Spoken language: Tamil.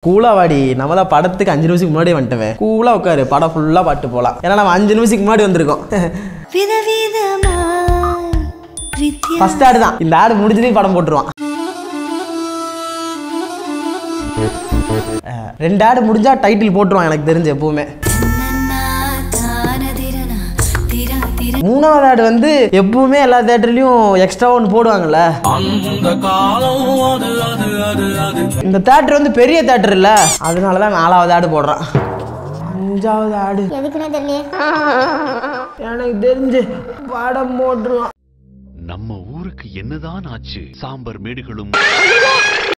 கூலா வாடி நம்ம தான் படத்துக்கு அஞ்சு நிமிஷத்துக்கு முன்னாடி வந்துட்டேன் கூலா உட்காரு படம் ஃபுல்லா பாட்டு போலாம் ஏன்னா நம்ம அஞ்சு நிமிஷத்துக்கு முன்னாடி வந்திருக்கோம் விதவிதமாய் வித்யா ஃபர்ஸ்ட் ஆடு தான் இந்த ஆடு முடிஞ்சதே படம் போட்டுருவான் அஹ், ரெண்டு ஆடு முடிஞ்சா டைட்டில் போட்டுருவான் எனக்கு தெரிஞ்சு எப்பவுமே தன்னன்னா தானதிரனா திரா திர மூணாவது ஆடு வந்து எப்பவுமே எல்லா தேட்டர்லயும் எக்ஸ்ட்ரா ஒன்று போடுவாங்கல்ல இந்த தேட்டர் வந்து பெரிய தேட்டர் இல்ல அதனால தான் நாலாவது ஆடு போடுறான் அஞ்சாவது ஆடு எதுக்குன்னே தெரியலையே எனக்கு தெரிஞ்சு படம் போட்டுருவான் நம்ம ஊருக்கு என்னதான் ஆச்சு சாம்பர் மேடுகளும்